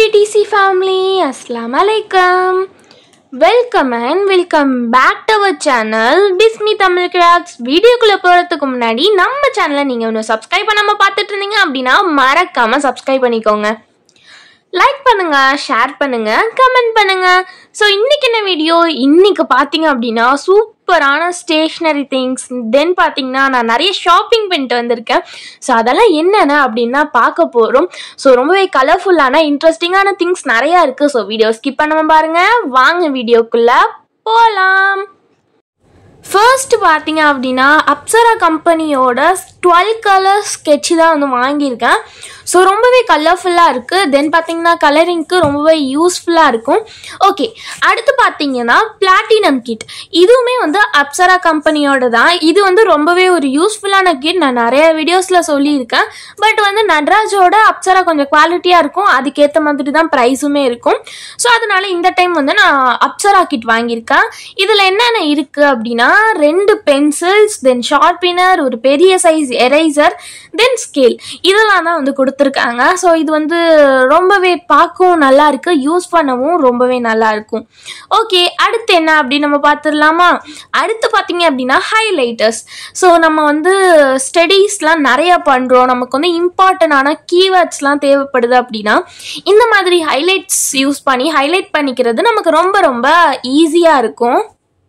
DC family அஸ்லாம் அலைக்கம் welcome and welcome back to our channel Bismi Tamil crafts வீடியோக்குள்ளே போகிறதுக்கு முன்னாடி நம்ம சேனலை நீங்கள் இன்னும் சப்ஸ்கிரைப் பண்ணாமல் பார்த்துட்டு இருந்தீங்க அப்படின்னா மறக்காமல் சப்ஸ்கிரைப் பண்ணிக்கோங்க லைக் பண்ணுங்க ஷேர் பண்ணுங்க கமெண்ட் பண்ணுங்க ஸோ இன்னைக்கு என்ன வீடியோ இன்னைக்கு பார்த்தீங்க அப்படின்னா சூப்பரான ஸ்டேஷ்னரி திங்ஸ் தென் பார்த்தீங்கன்னா நான் நிறைய ஷாப்பிங் பண்ணிட்டு வந்திருக்கேன் ஸோ அதெல்லாம் என்னென்ன அப்படின்னா பார்க்க போகிறோம் ஸோ ரொம்பவே கலர்ஃபுல்லான இன்ட்ரெஸ்டிங்கான திங்ஸ் நிறையா இருக்குது ஸோ வீடியோ ஸ்கிப் பண்ணாம பாருங்க வாங்க வீடியோக்குள்ளே போகலாம் ஃபர்ஸ்ட் பார்த்தீங்க அப்படின்னா அப்சரா கம்பெனியோட டுவெல் கலர் ஸ்கெட்ச் தான் வந்து வாங்கியிருக்கேன் ஸோ ரொம்பவே கலர்ஃபுல்லாக இருக்குது தென் பார்த்தீங்கன்னா கலரிங்க்கு ரொம்பவே யூஸ்ஃபுல்லாக இருக்கும் ஓகே அடுத்து பார்த்தீங்கன்னா பிளாட்டினம் கிட் இதுவுமே வந்து அப்சரா கம்பெனியோட தான் இது வந்து ரொம்பவே ஒரு யூஸ்ஃபுல்லான கிட் நான் நிறைய வீடியோஸில் சொல்லியிருக்கேன் பட் வந்து நட்ராஜோட அப்சரா கொஞ்சம் குவாலிட்டியாக இருக்கும் அதுக்கேற்ற மாதிரி தான் ப்ரைஸுமே இருக்கும் ஸோ அதனால இந்த டைம் வந்து நான் அப்சரா கிட் வாங்கியிருக்கேன் இதில் என்னென்ன இருக்குது அப்படின்னா ரெண்டு பென்சில்ஸ் தென் ஷார்பினர் ஒரு பெரிய சைஸ் எரேசர் தென் ஸ்கேல் இதெல்லாம் தான் வந்து கொடுத்துருக்காங்க ஸோ இது வந்து ரொம்பவே பார்க்கவும் நல்லா இருக்கு யூஸ் பண்ணவும் ரொம்பவே நல்லா இருக்கும் ஓகே அடுத்து என்ன அப்படின்னு நம்ம பார்த்துடலாமா அடுத்து பார்த்தீங்க அப்படின்னா ஹைலைட்டர்ஸ் ஸோ நம்ம வந்து ஸ்டடீஸ்லாம் நிறைய பண்ணுறோம் நமக்கு வந்து இம்பார்ட்டண்டான கீவேர்ட்ஸ்லாம் தேவைப்படுது அப்படின்னா இந்த மாதிரி ஹைலைட்ஸ் யூஸ் பண்ணி ஹைலைட் பண்ணிக்கிறது நமக்கு ரொம்ப ரொம்ப ஈஸியாக இருக்கும்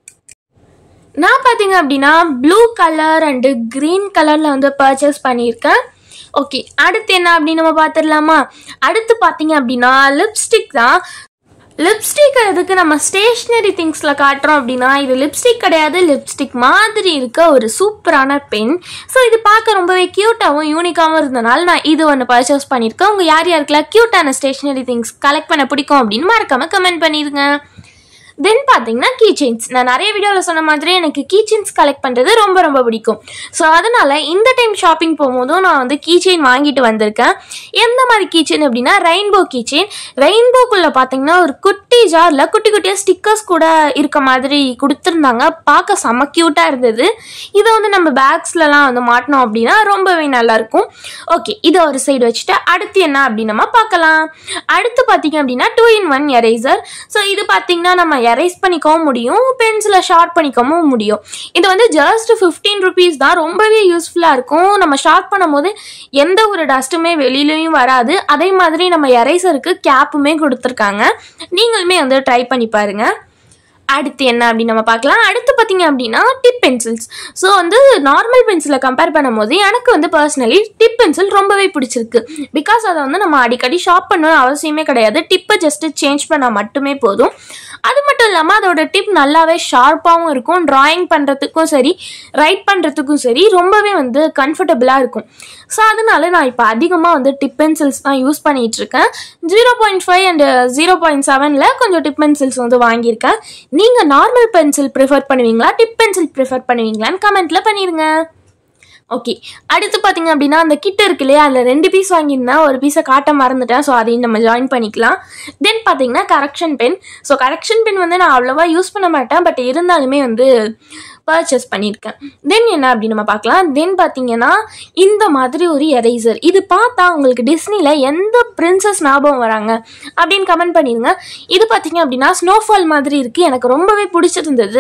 நான் பார்த்தீங்க அப்படின்னா ப்ளூ கலர் அண்டு க்ரீன் கலரில் வந்து பர்ச்சேஸ் பண்ணியிருக்கேன் ஓகே அடுத்து என்ன அப்படின்னு நம்ம பார்த்துடலாமா அடுத்து பார்த்தீங்க அப்படின்னா லிப்ஸ்டிக் தான் லிப்ஸ்டிக் எதுக்கு நம்ம ஸ்டேஷ்னரி திங்ஸில் காட்டுறோம் அப்படின்னா இது லிப்ஸ்டிக் கிடையாது லிப்ஸ்டிக் மாதிரி இருக்க ஒரு சூப்பரான பென் ஸோ இது பார்க்க ரொம்பவே க்யூட்டாகவும் யூனிக்காகவும் இருந்தனால நான் இது ஒன்று பர்ச்சேஸ் பண்ணியிருக்கேன் உங்கள் யார் யாருக்கெல்லாம் க்யூட்டான ஸ்டேஷ்னரி திங்ஸ் கலெக்ட் பண்ண பிடிக்கும் அப்படின்னு மறக்காமல் கமெண்ட் பண்ணிடுங்க தென் பார்த்தீங்கன்னா கீ செயின்ஸ் நான் நிறைய வீடியோவில் சொன்ன மாதிரி எனக்கு கீ செயின்ஸ் கலெக்ட் பண்ணுறது ரொம்ப ரொம்ப பிடிக்கும் ஸோ அதனால் இந்த டைம் ஷாப்பிங் போகும்போதும் நான் வந்து கீ செயின் வாங்கிட்டு வந்திருக்கேன் எந்த மாதிரி கீ செயின் அப்படின்னா ரெயின்போ கீ செயின் ரெயின்போக்குள்ளே பார்த்தீங்கன்னா ஒரு குட்டி ஜாரில் குட்டி குட்டியாக ஸ்டிக்கர்ஸ் கூட இருக்க மாதிரி கொடுத்துருந்தாங்க பார்க்க செம்ம க்யூட்டாக இருந்தது இதை வந்து நம்ம பேக்ஸ்லலாம் வந்து மாட்டினோம் அப்படின்னா ரொம்பவே நல்லாயிருக்கும் ஓகே இதை ஒரு சைடு வச்சுட்டு அடுத்து என்ன அப்படின்னு நம்ம பார்க்கலாம் அடுத்து பார்த்தீங்க அப்படின்னா two in one eraser so இது பார்த்தீங்கன்னா நம்ம எரேஸ் பண்ணிக்கவும் முடியும் பென்சிலை ஷார்ட் பண்ணிக்கவும் முடியும் இது வந்து ஜஸ்ட் ஃபிஃப்டீன் ருபீஸ் தான் ரொம்பவே யூஸ்ஃபுல்லாக இருக்கும் நம்ம ஷார்ட் பண்ணும்போது எந்த ஒரு டஸ்ட்டுமே வெளியிலையும் வராது அதே மாதிரி நம்ம எரேசருக்கு கேப்புமே கொடுத்துருக்காங்க நீங்களுமே வந்து ட்ரை பண்ணி பாருங்கள் அடுத்து என்ன அப்படின்னு நம்ம பார்க்கலாம் அடுத்து பார்த்தீங்க அப்படின்னா டிப் பென்சில்ஸ் ஸோ வந்து நார்மல் பென்சிலை கம்பேர் பண்ணும்போது எனக்கு வந்து பர்சனலி டிப் பென்சில் ரொம்பவே பிடிச்சிருக்கு பிகாஸ் அதை வந்து நம்ம அடிக்கடி ஷாப் பண்ணணும்னு அவசியமே கிடையாது டிப்பை ஜஸ்ட்டு சேஞ்ச் பண்ணால் மட்டுமே போதும் அது மட்டும் இல்லாமல் அதோட டிப் நல்லாவே ஷார்ப்பாகவும் இருக்கும் ட்ராயிங் பண்ணுறதுக்கும் சரி ரைட் பண்ணுறதுக்கும் சரி ரொம்பவே வந்து கம்ஃபர்டபுளாக இருக்கும் ஸோ அதனால நான் இப்போ அதிகமாக வந்து டிப் பென்சில்ஸ் தான் யூஸ் பண்ணிகிட்டு இருக்கேன் zero point five and zero point செவனில் கொஞ்சம் டிப் பென்சில்ஸ் வந்து வாங்கியிருக்கேன் நீங்கள் நார்மல் பென்சில் ப்ரிஃபர் பண்ணுவீங்களா டிப் பென்சில் ப்ரிஃபர் பண்ணுவீங்களான்னு கமெண்ட்டில் பண்ணிடுங்க ஓகே அடுத்து பார்த்தீங்க அப்படின்னா அந்த கிட்ட இருக்கு இல்லையா அதில் ரெண்டு பீஸ் வாங்கியிருந்தேன் ஒரு பீஸை காட்ட மறந்துட்டேன் ஸோ அதையும் நம்ம ஜாயின் பண்ணிக்கலாம் தென் பார்த்தீங்கன்னா correction pen so correction pen வந்து நான் அவ்வளோவா யூஸ் பண்ண மாட்டேன் பட் இருந்தாலுமே வந்து பர்ச்சேஸ் பண்ணியிருக்கேன் தென் என்ன அப்படின்னு நம்ம பார்க்கலாம் தென் பார்த்தீங்கன்னா இந்த மாதிரி ஒரு எரேசர் இது பார்த்தா உங்களுக்கு டிஸ்னியில் எந்த பிரின்சஸ் ஞாபகம் வராங்க அப்படின்னு கமெண்ட் பண்ணிடுங்க இது பார்த்தீங்க அப்படின்னா ஸ்னோஃபால் மாதிரி இருக்குது எனக்கு ரொம்பவே பிடிச்சிருந்தது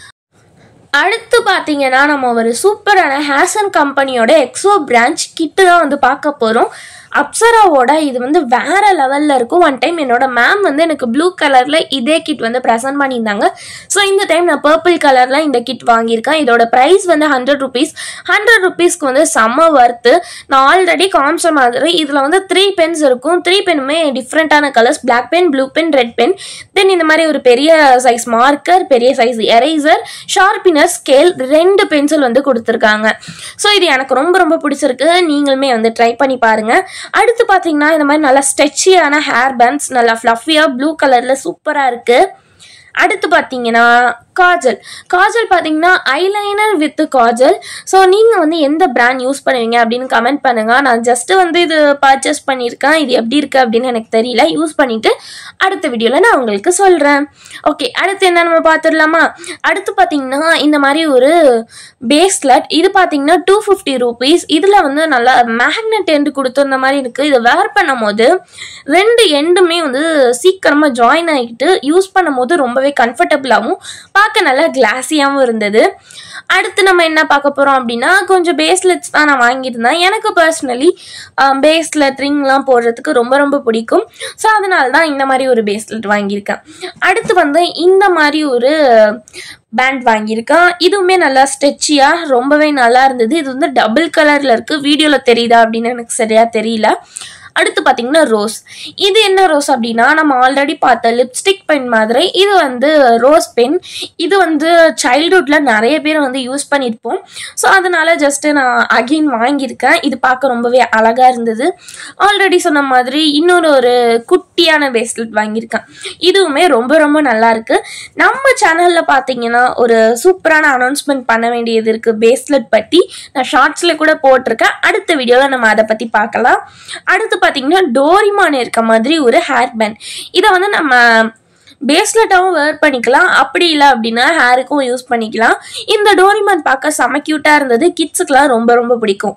அடுத்து பார்த்தீங்கன்னா நம்ம ஒரு சூப்பரான ஹேசன் கம்பெனியோட எக்ஸோ பிரான்ச் கிட்டு தான் வந்து பார்க்க போகிறோம் அப்சராவோட இது வந்து வேற லெவலில் இருக்கும் ஒன் டைம் என்னோட மேம் வந்து எனக்கு ப்ளூ கலரில் இதே கிட் வந்து ப்ரெசென்ட் பண்ணியிருந்தாங்க ஸோ இந்த டைம் நான் பர்பிள் கலரில் இந்த கிட் வாங்கியிருக்கேன் இதோட ப்ரைஸ் வந்து ஹண்ட்ரட் ருபீஸ் ஹண்ட்ரட் ருபீஸ்க்கு வந்து செம்ம ஒர்த்து நான் ஆல்ரெடி காமிச்ச மாதிரி இதில் வந்து த்ரீ பென்ஸ் இருக்கும் த்ரீ பென்னுமே டிஃப்ரெண்ட்டான colours black pen blue pen red pen then இந்த மாதிரி ஒரு பெரிய சைஸ் மார்க்கர் பெரிய சைஸ் எரேசர் ஷார்பினர் ஸ்கேல் ரெண்டு பென்சில் வந்து கொடுத்துருக்காங்க ஸோ இது எனக்கு ரொம்ப ரொம்ப பிடிச்சிருக்கு நீங்களுமே வந்து ட்ரை பண்ணி பாருங்கள் அடுத்து பார்த்தீங்கன்னா இந்த மாதிரி நல்லா ஸ்ட்ரெச்சியான ஹேர் பேண்ட்ஸ் நல்லா ஃப்ளஃபியாக ப்ளூ கலரில் சூப்பராக இருக்குது அடுத்து பார்த்தீங்கன்னா காஜல் காஜல் பார்த்தீங்கன்னா ஐலைனர் வித் காஜல் ஸோ நீங்கள் வந்து எந்த பிராண்ட் யூஸ் பண்ணுவீங்க அப்படின்னு கமெண்ட் பண்ணுங்க நான் ஜஸ்ட் வந்து இது பர்ச்சேஸ் பண்ணியிருக்கேன் இது எப்படி இருக்கு அப்படின்னு எனக்கு தெரியல யூஸ் பண்ணிட்டு அடுத்த வீடியோவில் நான் உங்களுக்கு சொல்கிறேன் ஓகே அடுத்து என்ன நம்ம பார்த்துடலாமா அடுத்து பார்த்தீங்கன்னா இந்த மாதிரி ஒரு பேஸ்லெட் இது பார்த்தீங்கன்னா டூ ஃபிஃப்டி ருபீஸ் இதில் வந்து நல்லா மேக்னெட் எண்டு கொடுத்துருந்த மாதிரி இருக்குது இதை வேர் பண்ணும் போது ரெண்டு எண்டுமே வந்து சீக்கிரமாக ஜாயின் ஆகிட்டு யூஸ் பண்ணும்போது ரொம்பவே கம்ஃபர்டபுளாகவும் பார்க்க நல்லா கிளாஸியாகவும் இருந்தது அடுத்து நம்ம என்ன பார்க்க போகிறோம் அப்படின்னா கொஞ்சம் பேஸ்லெட்ஸ் தான் நான் வாங்கியிருந்தேன் எனக்கு பர்சனலி பேஸ்லெட் ரிங்லாம் போடுறதுக்கு ரொம்ப ரொம்ப பிடிக்கும் ஸோ அதனால தான் இந்த மாதிரி ஒரு பேஸ்லெட் வாங்கியிருக்கேன் அடுத்து வந்து இந்த மாதிரி ஒரு பேண்ட் வாங்கியிருக்கேன் இதுவுமே நல்லா ஸ்ட்ரெச்சியாக ரொம்பவே நல்லா இருந்தது இது வந்து டபுள் கலரில் இருக்குது வீடியோவில் தெரியுதா அப்படின்னு எனக்கு சரியாக தெரியல அடுத்து பார்த்தீங்கன்னா ரோஸ் இது என்ன ரோஸ் அப்படின்னா நம்ம ஆல்ரெடி பார்த்த லிப்ஸ்டிக் பென் மாதிரி இது வந்து ரோஸ் பென் இது வந்து சைல்ட்ஹுட்டில் நிறைய பேர் வந்து யூஸ் பண்ணியிருப்போம் ஸோ அதனால ஜஸ்ட்டு நான் அகெயின் வாங்கியிருக்கேன் இது பார்க்க ரொம்பவே அழகாக இருந்தது ஆல்ரெடி சொன்ன மாதிரி இன்னொரு ஒரு குட்டியான பேஸ்லெட் வாங்கியிருக்கேன் இதுவுமே ரொம்ப ரொம்ப நல்லா இருக்கு நம்ம சேனலில் பார்த்தீங்கன்னா ஒரு சூப்பரான அனௌன்ஸ்மெண்ட் பண்ண வேண்டியது இருக்கு பேஸ்லெட் பற்றி நான் ஷார்ட்ஸில் கூட போட்டிருக்கேன் அடுத்த வீடியோவில் நம்ம அதை பற்றி பார்க்கலாம் அடுத்து பார்த்தீங்கன்னா டோரிமான் இருக்க மாதிரி ஒரு ஹேர் பேண்ட் இதை வந்து நம்ம பேஸ்லெட்டாகவும் வேர் பண்ணிக்கலாம் அப்படி இல்லை அப்படின்னா ஹேருக்கும் யூஸ் பண்ணிக்கலாம் இந்த டோரிமான் பார்க்க செம க்யூட்டாக இருந்தது கிட்ஸுக்கெலாம் ரொம்ப ரொம்ப பிடிக்கும்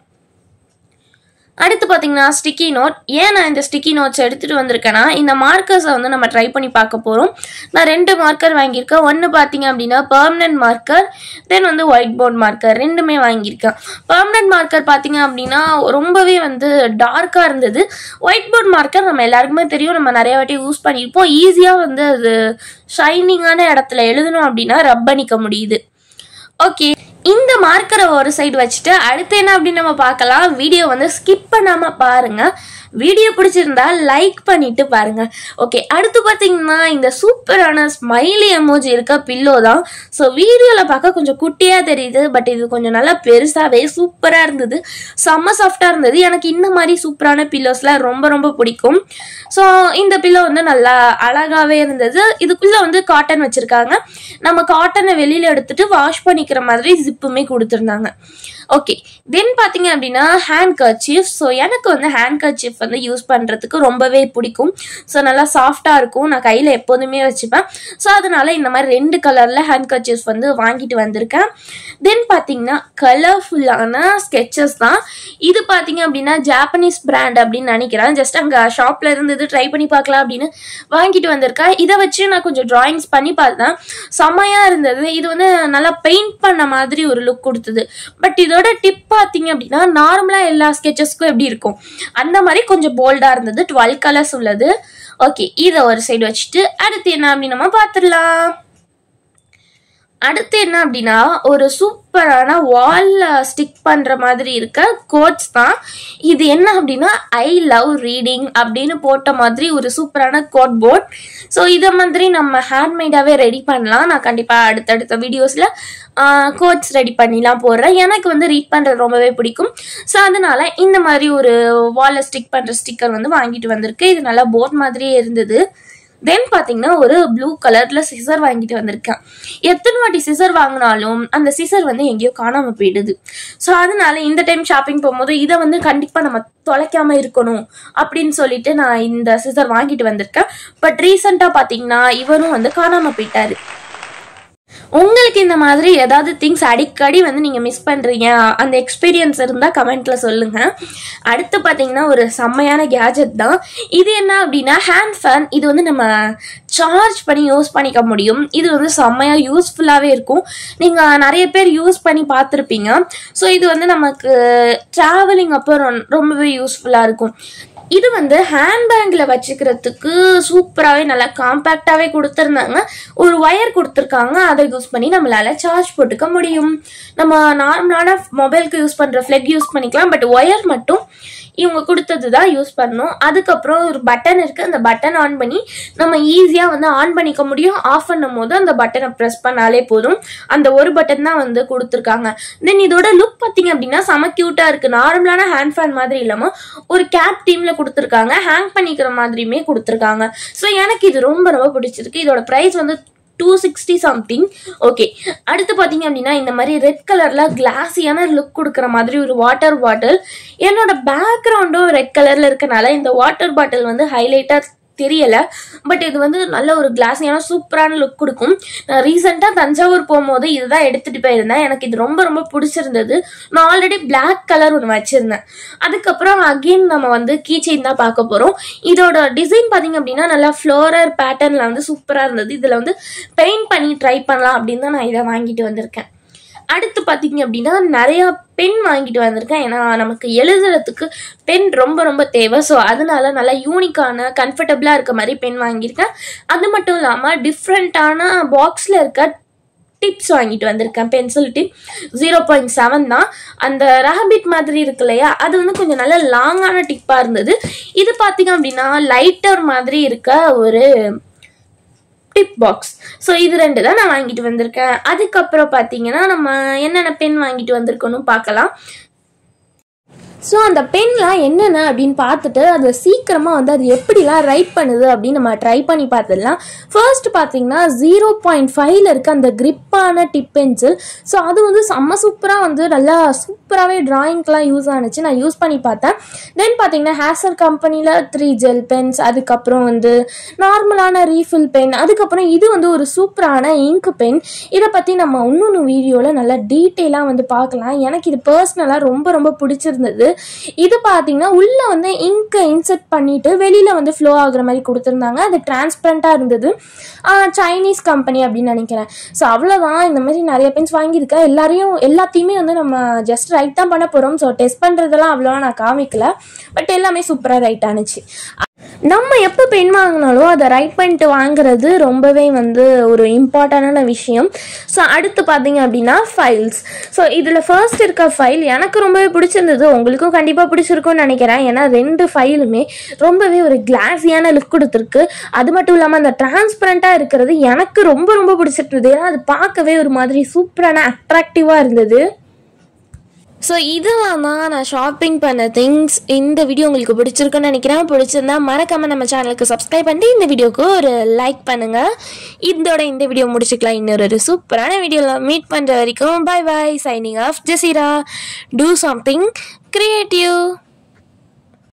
அடுத்து பார்த்தீங்கன்னா ஸ்டிக்கி நோட் ஏன் நான் இந்த ஸ்டிக்கி நோட்ஸ் எடுத்துகிட்டு வந்திருக்கேன்னா இந்த மார்க்கர்ஸை வந்து நம்ம ட்ரை பண்ணி பார்க்க போகிறோம் நான் ரெண்டு மார்க்கர் வாங்கியிருக்கேன் ஒன்று பார்த்தீங்க அப்படின்னா பெர்மனன்ட் மார்க்கர் தென் வந்து ஒயிட் போர்ட் மார்க்கர் ரெண்டுமே வாங்கியிருக்கேன் பெர்மனன்ட் மார்க்கர் பார்த்தீங்க அப்படின்னா ரொம்பவே வந்து டார்க்காக இருந்தது ஒயிட் போர்ட் மார்க்கர் நம்ம எல்லாருக்குமே தெரியும் நம்ம நிறைய வாட்டி யூஸ் பண்ணியிருப்போம் ஈஸியாக வந்து அது ஷைனிங்கான இடத்துல எழுதணும் அப்படின்னா ரப் பண்ணிக்க முடியுது ஓகே இந்த மார்க்கரை ஒரு சைடு வச்சுட்டு அடுத்து என்ன அப்படின்னு நம்ம பார்க்கலாம் வீடியோ வந்து ஸ்கிப் பண்ணாமல் பாருங்க வீடியோ பிடிச்சிருந்தா லைக் பண்ணிட்டு பாருங்க ஓகே அடுத்து பார்த்தீங்கன்னா இந்த சூப்பரான ஸ்மைலி எமோஜி இருக்க பில்லோ தான் ஸோ வீடியோவில் பார்க்க கொஞ்சம் குட்டியாக தெரியுது பட் இது கொஞ்சம் நல்லா பெருசாகவே சூப்பராக இருந்தது செம்ம சாஃப்டாக இருந்தது எனக்கு இந்த மாதிரி சூப்பரான பில்லோஸ்லாம் ரொம்ப ரொம்ப பிடிக்கும் ஸோ இந்த பில்லோ வந்து நல்லா அழகாகவே இருந்தது இதுக்குள்ளே வந்து காட்டன் வச்சுருக்காங்க நம்ம காட்டனை வெளியில் எடுத்துட்டு வாஷ் பண்ணிக்கிற மாதிரி ஜிப்புமே கொடுத்துருந்தாங்க ஓகே தென் பார்த்தீங்க அப்படின்னா ஹேண்ட் கர்ச்சீஃப் ஸோ எனக்கு வந்து ஹேண்ட் கர்ச்சீஃப் வந்து யூஸ் பண்ணுறதுக்கு ரொம்பவே பிடிக்கும் ஸோ நல்லா சாஃப்டாக இருக்கும் நான் கையில் எப்போதுமே வச்சுப்பேன் ஸோ அதனால இந்த மாதிரி ரெண்டு கலரில் ஹேண்ட் கர்ச்சீஃப் வந்து வாங்கிட்டு வந்திருக்கேன் தென் பார்த்தீங்கன்னா கலர்ஃபுல்லான ஸ்கெச்சஸ் தான் இது பார்த்தீங்க அப்படின்னா ஜாப்பனீஸ் பிராண்ட் அப்படின்னு நினைக்கிறேன் ஜஸ்ட் அங்கே ஷாப்பில் இருந்தது ட்ரை பண்ணி பார்க்கலாம் அப்படின்னு வாங்கிட்டு வந்திருக்கேன் இதை வச்சு நான் கொஞ்சம் ட்ராயிங்ஸ் பண்ணி பார்த்தேன் செம்மையாக இருந்தது இது வந்து நல்லா பெயிண்ட் பண்ண மாதிரி ஒரு லுக் கொடுத்தது பட் இதோட டிப் பார்த்தீங்க அப்படின்னா நார்மலாக எல்லா ஸ்கெச்சஸ்க்கும் எப்படி இருக்கும் அந்த மாதிரி கொஞ்சம் போல்டாக இருந்தது டுவெல் கலர்ஸ் உள்ளது ஓகே இதை ஒரு சைடு வச்சுட்டு அடுத்து என்ன அப்படின்னு நம்ம பார்த்துடலாம் அடுத்து என்ன அப்படின்னா ஒரு சூப்பரான வால்ல ஸ்டிக் பண்ற மாதிரி இருக்க கோட்ஸ் தான் இது என்ன அப்படின்னா ஐ லவ் ரீடிங் அப்படின்னு போட்ட மாதிரி ஒரு சூப்பரான கோட் போர்ட் ஸோ இதை மாதிரி நம்ம ஹேண்ட்மேடாகவே ரெடி பண்ணலாம் நான் கண்டிப்பாக அடுத்தடுத்த வீடியோஸில் கோட்ஸ் ரெடி பண்ணிலாம் போடுறேன் எனக்கு வந்து ரீட் பண்ணுறது ரொம்பவே பிடிக்கும் ஸோ அதனால இந்த மாதிரி ஒரு வாலில் ஸ்டிக் பண்ணுற ஸ்டிக்கர் வந்து வாங்கிட்டு வந்திருக்கு இது நல்லா போர்ட் மாதிரியே இருந்தது தென் பார்த்தீங்கன்னா ஒரு ப்ளூ கலரில் சிசர் வாங்கிட்டு வந்திருக்கேன் எத்தனை வாட்டி சிசர் வாங்கினாலும் அந்த சிசர் வந்து எங்கேயோ காணாமல் போயிடுது ஸோ அதனால இந்த டைம் ஷாப்பிங் போகும்போது இதை வந்து கண்டிப்பாக நம்ம தொலைக்காம இருக்கணும் அப்படின்னு சொல்லிட்டு நான் இந்த சிசர் வாங்கிட்டு வந்திருக்கேன் பட் ரீசெண்டாக பார்த்தீங்கன்னா இவரும் வந்து காணாமல் போயிட்டாரு உங்களுக்கு இந்த மாதிரி ஏதாவது திங்ஸ் அடிக்கடி வந்து நீங்கள் மிஸ் பண்ணுறீங்க அந்த எக்ஸ்பீரியன்ஸ் இருந்தால் கமெண்ட்டில் சொல்லுங்கள் அடுத்து பார்த்தீங்கன்னா ஒரு செம்மையான கேஜெட் தான் இது என்ன அப்படின்னா ஹேண்ட் ஃபேன் இது வந்து நம்ம சார்ஜ் பண்ணி யூஸ் பண்ணிக்க முடியும் இது வந்து செம்மையாக யூஸ்ஃபுல்லாகவே இருக்கும் நீங்கள் நிறைய பேர் யூஸ் பண்ணி பார்த்துருப்பீங்க ஸோ இது வந்து நமக்கு ட்ராவலிங் அப்போ ரொ- ரொம்பவே யூஸ்ஃபுல்லாக இருக்கும் இது வந்து ஹேண்ட்பேக்கில் வச்சுக்கிறதுக்கு சூப்பராகவே நல்லா காம்பேக்டாகவே கொடுத்துருந்தாங்க ஒரு ஒயர் கொடுத்துருக்காங்க அதை யூஸ் பண்ணி நம்மளால சார்ஜ் போட்டுக்க முடியும் நம்ம நார்மலான மொபைலுக்கு யூஸ் பண்ணுற ஃப்ளெக் யூஸ் பண்ணிக்கலாம் பட் ஒயர் மட்டும் இவங்க கொடுத்தது தான் யூஸ் பண்ணணும் அதுக்கப்புறம் ஒரு பட்டன் இருக்குது அந்த பட்டன் ஆன் பண்ணி நம்ம ஈஸியாக வந்து ஆன் பண்ணிக்க முடியும் ஆஃப் பண்ணும் போது அந்த பட்டனை ப்ரெஸ் பண்ணாலே போதும் அந்த ஒரு பட்டன் தான் வந்து கொடுத்துருக்காங்க தென் இதோட லுக் பார்த்தீங்க அப்படின்னா செம க்யூட்டாக இருக்குது நார்மலான ஹேண்ட் ஃபேன் மாதிரி இல்லாமல் ஒரு கேப் டீமில் கொடுத்துருக்காங்க ஹேங் பண்ணிக்கிற மாதிரியுமே கொடுத்துருக்காங்க ஸோ எனக்கு இது ரொம்ப ரொம்ப பிடிச்சிருக்கு இதோட ப்ரைஸ் வந்து டூ சிக்ஸ்டி சம்திங் ஓகே அடுத்து பார்த்தீங்க அப்படின்னா இந்த மாதிரி ரெட் கலரில் கிளாஸியான லுக் கொடுக்குற மாதிரி ஒரு வாட்டர் பாட்டில் என்னோட பேக்ரவுண்டும் ரெட் கலரில் இருக்கனால இந்த வாட்டர் பாட்டில் வந்து ஹைலைட்டாக தெரியல பட் இது வந்து நல்ல ஒரு கிளாஸியான சூப்பரான லுக் கொடுக்கும் நான் ரீசெண்டாக தஞ்சாவூர் போகும்போது இதுதான் எடுத்துகிட்டு போயிருந்தேன் எனக்கு இது ரொம்ப ரொம்ப பிடிச்சிருந்தது நான் ஆல்ரெடி பிளாக் கலர் ஒன்று வச்சுருந்தேன் அதுக்கப்புறம் அகெயின் நம்ம வந்து கீ செயின் தான் பார்க்க போகிறோம் இதோட டிசைன் பார்த்தீங்க அப்படின்னா நல்லா ஃப்ளோரர் பேட்டர்னில் வந்து சூப்பராக இருந்தது இதில் வந்து பெயிண்ட் பண்ணி ட்ரை பண்ணலாம் அப்படின்னு தான் நான் இதை வாங்கிட்டு வந்திருக்கேன் அடுத்து பார்த்தீங்க அப்படின்னா நிறையா பென் வாங்கிட்டு வந்திருக்கேன் ஏன்னா நமக்கு எழுதுறதுக்கு பென் ரொம்ப ரொம்ப தேவை ஸோ அதனால நல்லா யூனிக்கான கம்ஃபர்டபுளாக இருக்க மாதிரி பென் வாங்கியிருக்கேன் அது மட்டும் இல்லாமல் டிஃப்ரெண்ட்டான பாக்ஸில் இருக்க டிப்ஸ் வாங்கிட்டு வந்திருக்கேன் pencil tip zero point seven தான் அந்த ரேபிட் மாதிரி இருக்கு இல்லையா அது வந்து கொஞ்சம் நல்ல லாங்கான டிப்பாக இருந்தது இது பார்த்தீங்க அப்படின்னா லைட்டர் மாதிரி இருக்க ஒரு டிப் பாக்ஸ் ஸோ இது ரெண்டு தான் நான் வாங்கிட்டு வந்திருக்கேன் அதுக்கப்புறம் பார்த்தீங்கன்னா நம்ம என்னென்ன பென் வாங்கிட்டு வந்திருக்கோன்னு பார்க்கலாம் ஸோ அந்த பென்லாம் என்னென்ன அப்படின்னு பார்த்துட்டு அது சீக்கிரமாக வந்து அது எப்படிலாம் ரைட் பண்ணுது அப்படின்னு நம்ம ட்ரை பண்ணி பார்த்துடலாம் ஃபர்ஸ்ட் பார்த்தீங்கன்னா ஜீரோ பாயிண்ட் ஃபைவ்ல இருக்க அந்த கிரிப்பான டிப் பென்சில் ஸோ அது வந்து செம்ம சூப்பராக வந்து நல்லா சூப்பராகவே ட்ராயிங்க்கெலாம் யூஸ் ஆனிச்சு நான் யூஸ் பண்ணி பார்த்தேன் தென் பார்த்தீங்கன்னா ஹேசர் கம்பெனியில் த்ரீ ஜெல் பென்ஸ் அதுக்கப்புறம் வந்து நார்மலான ரீஃபில் பென் அதுக்கப்புறம் இது வந்து ஒரு சூப்பரான இங்க் பென் இதை பற்றி நம்ம இன்னொன்று வீடியோவில் நல்லா டீட்டெயிலாக வந்து பார்க்கலாம் எனக்கு இது பர்சனலாக ரொம்ப ரொம்ப பிடிச்சிருந்தது இது பார்த்தீங்கன்னா உள்ளே வந்து இங்கை இன்செர்ட் பண்ணிட்டு வெளியில் வந்து ஃப்ளோ ஆகுற மாதிரி கொடுத்துருந்தாங்க அது டிரான்ஸ்பரண்ட்டாக இருந்தது சைனீஸ் கம்பெனி அப்படின்னு நினைக்கிறேன் ஸோ அவ்வளோதான் இந்த மாதிரி நிறைய பென்ஸ் வாங்கியிருக்கேன் எல்லாரையும் எல்லாத்தையுமே வந்து நம்ம ஜஸ்ட் ரைட் தான் பண்ண போகிறோம் ஸோ டெஸ்ட் பண்ணுறதெல்லாம் அவ்வளோவா நான் காமிக்கல பட் எல்லாமே சூப்பராக ரைட் ஆனுச்சு நம்ம எப்போ பென் வாங்கினாலும் அதை ரைட் பண்ணிட்டு வாங்குறது ரொம்பவே வந்து ஒரு இம்பார்ட்டண்டான விஷயம் ஸோ அடுத்து பார்த்தீங்க அப்படின்னா ஃபைல்ஸ் ஸோ இதில் ஃபர்ஸ்ட் இருக்க ஃபைல் எனக்கு ரொம்பவே பிடிச்சிருந்தது உங்களுக்கும் கண்டிப்பாக பிடிச்சிருக்கும்னு நினைக்கிறேன் ஏன்னா ரெண்டு ஃபைலுமே ரொம்பவே ஒரு கிளாஸியான லுக் கொடுத்துருக்கு அது மட்டும் இல்லாமல் அந்த டிரான்ஸ்பரண்ட்டாக இருக்கிறது எனக்கு ரொம்ப ரொம்ப பிடிச்சிருந்தது ஏன்னா அது பார்க்கவே ஒரு மாதிரி சூப்பரான அட்ராக்டிவாக இருந்தது ஸோ இதெல்லாம் தான் நான் ஷாப்பிங் பண்ண திங்ஸ் இந்த வீடியோ உங்களுக்கு பிடிச்சிருக்குன்னு நினைக்கிறேன் பிடிச்சிருந்தா மறக்காமல் நம்ம சேனலுக்கு சப்ஸ்கிரைப் பண்ணிட்டு இந்த வீடியோக்கு ஒரு லைக் பண்ணுங்கள் இதோட இந்த வீடியோ முடிச்சுக்கலாம் இன்னொரு ஒரு சூப்பரான வீடியோவில் மீட் பண்ணுற வரைக்கும் bye bye signing off Jaseera to something creative